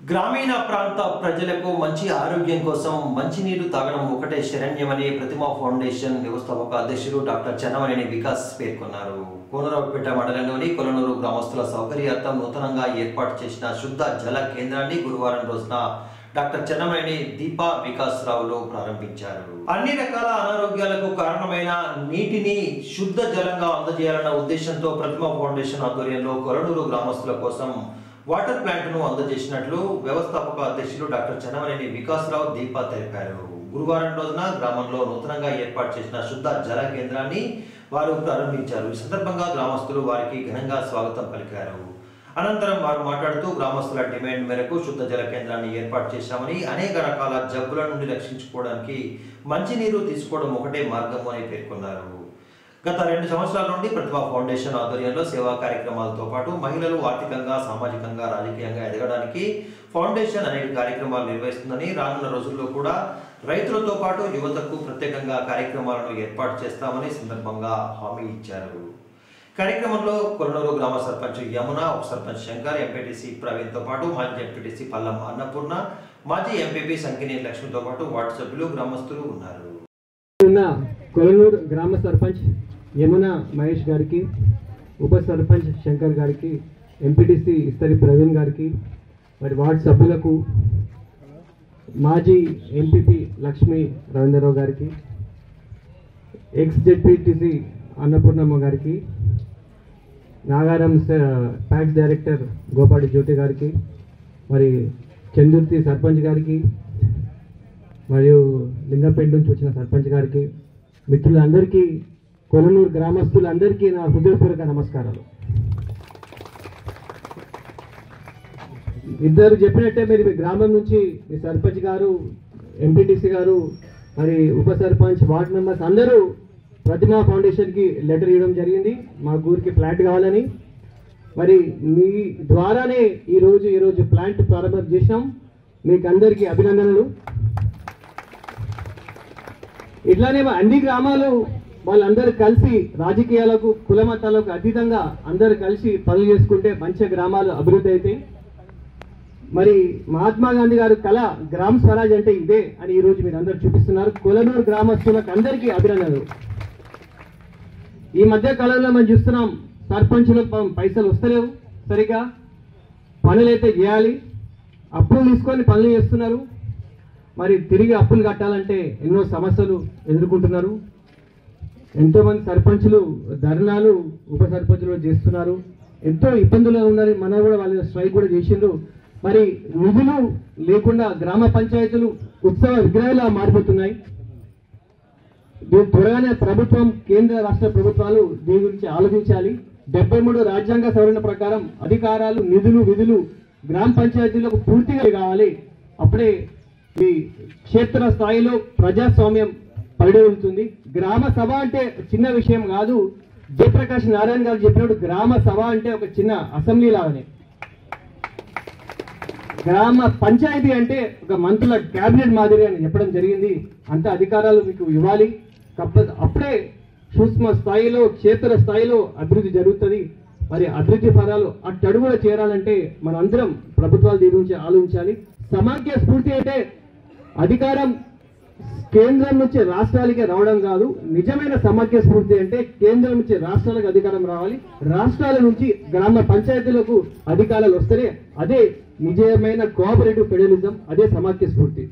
గ్రామీణ ప్రాంత ప్రజలకు మంచి ఆరోగ్యం కోసం మంచినీరు తాగడం ఒకటే శరణ్యమని ప్రతిమా ఫౌండేషన్ వ్యవస్థాపక అధ్యక్షులు డాక్టర్ చెన్నమనేని వికాస్ పేర్కొన్నారు కోనరావుపేట మండలంలోని కొలనూరు గ్రామస్తుల సౌకర్యార్థం నూతనంగా ఏర్పాటు చేసిన శుద్ధ జల కేంద్రాన్ని గురువారం రోజున డాక్టర్ చెన్నమనేని దీపా వికాస్ రావులు ప్రారంభించారు అన్ని రకాల అనారోగ్యాలకు కారణమైన నీటిని శుద్ధ జలంగా అందజేయాలన్న ఉద్దేశంతో ప్రతిమ ఫౌండేషన్ ఆధ్వర్యంలో కొలనూరు గ్రామస్తుల కోసం వాటర్ ప్లాంట్ ను అందజేసినట్లు వ్యవస్థాపక అధ్యక్షులు డాక్టర్ చెన్నమనేని వికాసరావు దీపా తెలిపారు గురువారం రోజున గ్రామంలో నూతనంగా ఏర్పాటు చేసిన శుద్ధ జల కేంద్రాన్ని వారు ప్రారంభించారు ఈ సందర్భంగా గ్రామస్తులు వారికి ఘనంగా స్వాగతం పలికారు అనంతరం వారు మాట్లాడుతూ గ్రామస్తుల డిమాండ్ మేరకు శుద్ధ జల కేంద్రాన్ని ఏర్పాటు చేశామని అనేక రకాల జబ్బుల నుండి రక్షించుకోవడానికి మంచినీరు తీసుకోవడం ఒకటే మార్గం అని పేర్కొన్నారు గత రెండు సంవత్సరాల నుండి ప్రతిభా ఫౌండేషన్ ఆధ్వర్యంలో సేవా కార్యక్రమాలతో పాటు మహిళలు ఆర్థికంగా సామాజికంగా రాజకీయంగా ఎదగడానికి ఫౌండేషన్ అనేక కార్యక్రమాలు నిర్వహిస్తుందని రానున్న రోజుల్లో కూడా రైతులతో పాటు యువతకు ప్రత్యేకంగా కార్యక్రమాలను ఏర్పాటు చేస్తామని సందర్భంగా హామీ ఇచ్చారు కార్యక్రమంలో కొల్లూరు గ్రామ సర్పంచ్ యమున ఉప సర్పంచ్ శంకర్ ఎంపీటీసీ ప్రవీణ్తో పాటు మాజీ ఎంపీటీసీ పల్లం అన్నపూర్ణ మాజీ ఎంపీపీ సంకిని లక్ష్మితో పాటు వార్డు సభ్యులు గ్రామస్తులు ఉన్నారు ఉన్న కొలనూరు గ్రామ సర్పంచ్ యమున మహేష్ గారికి ఉప సర్పంచ్ శంకర్ గారికి ఎంపీటీసీ ఇస్తరి ప్రవీణ్ గారికి మరి వార్డు సభ్యులకు మాజీ ఎంపీపీ లక్ష్మీ రవీంద్రరావు గారికి ఎక్స్ జెడ్పీటీసీ అన్నపూర్ణమ్మ గారికి నాగారం స- ప్యాక్స్ డైరెక్టర్ గోపాటి జ్యోతి గారికి మరి చందుర్తి సర్పంచ్ గారికి మరియు లింగంపేట నుంచి వచ్చిన సర్పంచ్ గారికి మిత్రులందరికీ కొలనూరు గ్రామస్తులందరికీ నా హృదయపూర్వక నమస్కారాలు ఇద్దరు చెప్పినట్టే మీరు మీ గ్రామం నుంచి మీ సర్పంచ్ గారు ఎంపీటీసీ గారు మరి ఉప సర్పంచ్ వార్డ్ మెంబర్స్ అందరూ ప్రతిమా ఫౌండేషన్కి లెటర్ ఇవ్వడం జరిగింది మా ఊరికి ఫ్లాట్ కావాలని మరి మీ ద్వారానే ఈరోజు ఈరోజు ప్లాంట్ ప్రారంభం చేసాం మీకు అందరికీ అభినందనలు ఇట్లానే మా అన్ని గ్రామాలు వాళ్ళందరూ కలిసి రాజకీయాలకు కుల మతాలకు అతీతంగా అందరూ కలిసి పనులు చేసుకుంటే మంచి గ్రామాలు అభివృద్ధి అవుతాయి మరి మహాత్మా గాంధీ గారు కళ గ్రామ స్వరాజ్ అంటే ఇదే అని ఈ రోజు మీరు అందరూ చూపిస్తున్నారు కొలనూరు గ్రామస్తులకు అందరికీ అభినందనలు ఈ మధ్య కాలంలో మనం చూస్తున్నాం సర్పంచులకు పాపం పైసలు వస్తలేవు సరిగా పనులైతే చేయాలి అప్పులు తీసుకొని పనులు చేస్తున్నారు మరి తిరిగి అప్పులు కట్టాలంటే ఎన్నో సమస్యలు ఎదుర్కొంటున్నారు ఎంతో మంది సర్పంచులు ధర్నాలు ఉప సర్పంచులు చేస్తున్నారు ఎంతో ఇబ్బందులు ఉన్నారు మన కూడా వాళ్ళు స్ట్రైక్ కూడా చేసిండ్రు మరి నిధులు లేకుండా గ్రామ పంచాయతీలు ఉత్సవ విగ్రహాలు మారిపోతున్నాయి దీని త్వరగానే ప్రభుత్వం కేంద్ర రాష్ట్ర ప్రభుత్వాలు దీని గురించి ఆలోచించాలి డెబ్బై మూడు రాజ్యాంగ సవరణ ప్రకారం అధికారాలు నిధులు విధులు గ్రామ పంచాయతీలకు పూర్తిగా కావాలి అప్పుడే ఈ క్షేత్ర స్థాయిలో ప్రజాస్వామ్యం పరిణమిస్తుంది గ్రామ సభ అంటే చిన్న విషయం కాదు జయప్రకాష్ నారాయణ గారు చెప్పినట్టు గ్రామ సభ అంటే ఒక చిన్న అసెంబ్లీ లాగానే గ్రామ పంచాయతీ అంటే ఒక మంత్రుల క్యాబినెట్ మాదిరి అని చెప్పడం జరిగింది అంత అధికారాలు మీకు ఇవ్వాలి కప్ప- అప్పుడే సూక్ష్మ స్థాయిలో క్షేత్ర స్థాయిలో అభివృద్ధి జరుగుతుంది మరి అభివృద్ధి ఫలాలు అట్టడుగున చేరాలంటే మనందరం ప్రభుత్వాలు దీని గురించి ఆలోచించాలి సమాఖ్య స్ఫూర్తి అంటే అధికారం కేంద్రం నుంచి రాష్ట్రాలకి రావడం కాదు నిజమైన సమాఖ్య స్ఫూర్తి అంటే కేంద్రం నుంచి రాష్ట్రాలకు అధికారం రావాలి రాష్ట్రాల నుంచి గ్రామ పంచాయతీలకు అధికారాలు వస్తేనే అదే నిజమైన కోఆపరేటివ్ ఫెడరలిజం అదే సమాఖ్య స్ఫూర్తి